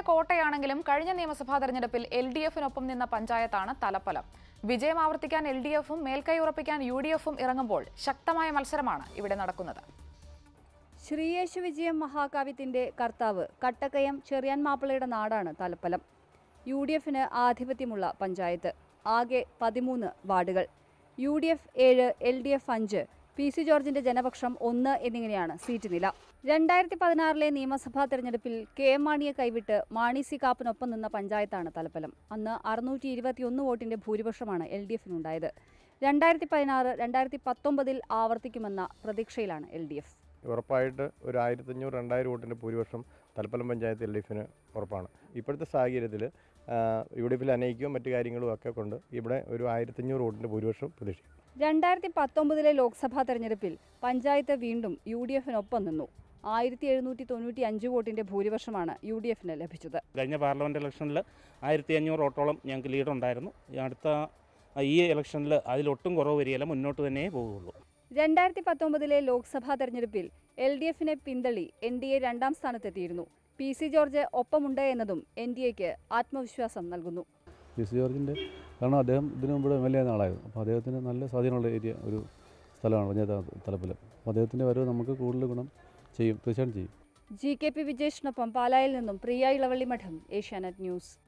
കോട്ടയാണെങ്കിലും കഴിഞ്ഞ നിയമസഭാ തെരഞ്ഞെടുപ്പിൽ എൽ ഡി എഫിനൊപ്പം നിന്ന പഞ്ചായത്താണ് തലപ്പലം വിജയം ആവർത്തിക്കാൻ എൽ ഡി എഫും മേൽക്കൈ ഉറപ്പിക്കാൻ യു ഡി എഫും ഇറങ്ങുമ്പോൾ ശക്തമായ മത്സരമാണ് ഇവിടെ നടക്കുന്നത് ശ്രീയേശു വിജയം മഹാകാവ്യത്തിന്റെ കർത്താവ് കട്ടക്കയം ചെറിയാൻ മാപ്പിളയുടെ നാടാണ് തലപ്പലം യു ഡി എഫിന് ആധിപത്യമുള്ള പഞ്ചായത്ത് ആകെ പതിമൂന്ന് വാർഡുകൾ യു ഡി എഫ് ഏഴ് എൽ ഡി എഫ് അഞ്ച് പി സി ജോർജിന്റെ ജനപക്ഷം ഒന്ന് എന്നിങ്ങനെയാണ് സീറ്റ് നില രണ്ടായിരത്തി പതിനാറിലെ നിയമസഭാ തെരഞ്ഞെടുപ്പിൽ കെ എം മാണിയെ കൈവിട്ട് മാണി സി കാപ്പനൊപ്പം നിന്ന പഞ്ചായത്താണ് തലപ്പലം അന്ന് അറുന്നൂറ്റി ഇരുപത്തിയൊന്ന് വോട്ടിന്റെ ഭൂരിപക്ഷമാണ് എൽ ഡി എഫിനുണ്ടായത് രണ്ടായിരത്തി പതിനാറ് രണ്ടായിരത്തി പത്തൊമ്പതിൽ ആവർത്തിക്കുമെന്ന പ്രതീക്ഷയിലാണ് എൽ ഡി എഫ് ഉറപ്പായിട്ട് ഒരു ആയിരത്തഞ്ഞൂറ് രണ്ടായിരം വോട്ടിൻ്റെ ഭൂരിപക്ഷം തലപ്പലം പഞ്ചായത്ത് എൽ ഡി എഫിന് ഉറപ്പാണ് ഇപ്പോഴത്തെ സാഹചര്യത്തിൽ യു ഡി എഫിൽ അനയിക്കുകയും മറ്റു കാര്യങ്ങളും ഒക്കെ കൊണ്ട് ഇവിടെ ഒരു ആയിരത്തഞ്ഞൂറ് വോട്ടിൻ്റെ ഭൂരിപക്ഷം പ്രതീക്ഷിക്കും രണ്ടായിരത്തി പത്തൊമ്പതിലെ ലോക്സഭാ തെരഞ്ഞെടുപ്പിൽ പഞ്ചായത്ത് വീണ്ടും യു ഡി എഫിനൊപ്പം നിന്നു ആയിരത്തി എഴുന്നൂറ്റി തൊണ്ണൂറ്റി അഞ്ച് വോട്ടിന്റെ ഭൂരിപക്ഷമാണ് യു ഡി എഫിന് ലഭിച്ചത് കഴിഞ്ഞ പാർലമെൻറ്റ് ഇലക്ഷനിൽ ആയിരത്തി അഞ്ഞൂറ് വോട്ടോളം ഞങ്ങൾക്ക് ലീഡ് ഉണ്ടായിരുന്നു ഈ അടുത്ത ഈ ഇലക്ഷനിൽ അതിലൊട്ടും കുറവ് വരികയില്ല മുന്നോട്ട് തന്നെ പോവുകയുള്ളൂ രണ്ടായിരത്തി പത്തൊമ്പതിലെ ലോക്സഭാ തെരഞ്ഞെടുപ്പിൽ എൽ ഡി എഫിനെ പിന്തള്ളി എൻ ഡി എ രണ്ടാം സ്ഥാനത്തെത്തിയിരുന്നു പി സി ജോർജ് ഒപ്പമുണ്ട് എന്നതും എൻ ഡി എക്ക് ആത്മവിശ്വാസം നൽകുന്നു പി സി ജോർജിൻ്റെ കാരണം അദ്ദേഹം ഇതിനു മുമ്പ് എം എൽ എ ആളായിരുന്നു അപ്പോൾ അദ്ദേഹത്തിന് നല്ല സ്വാധീനമുള്ള ഏരിയ ഒരു സ്ഥലമാണ് പഞ്ചായത്ത് തലപ്പിൽ അപ്പോൾ അദ്ദേഹത്തിൻ്റെ വരവ് നമുക്ക് കൂടുതൽ ഗുണം ചെയ്യും തീർച്ചയായിട്ടും ചെയ്യും ജി കെ പി വിജേഷിനൊപ്പം പാലായിൽ നിന്നും പ്രിയ ഇളവള്ളി മഠം ഏഷ്യാനെറ്റ് ന്യൂസ്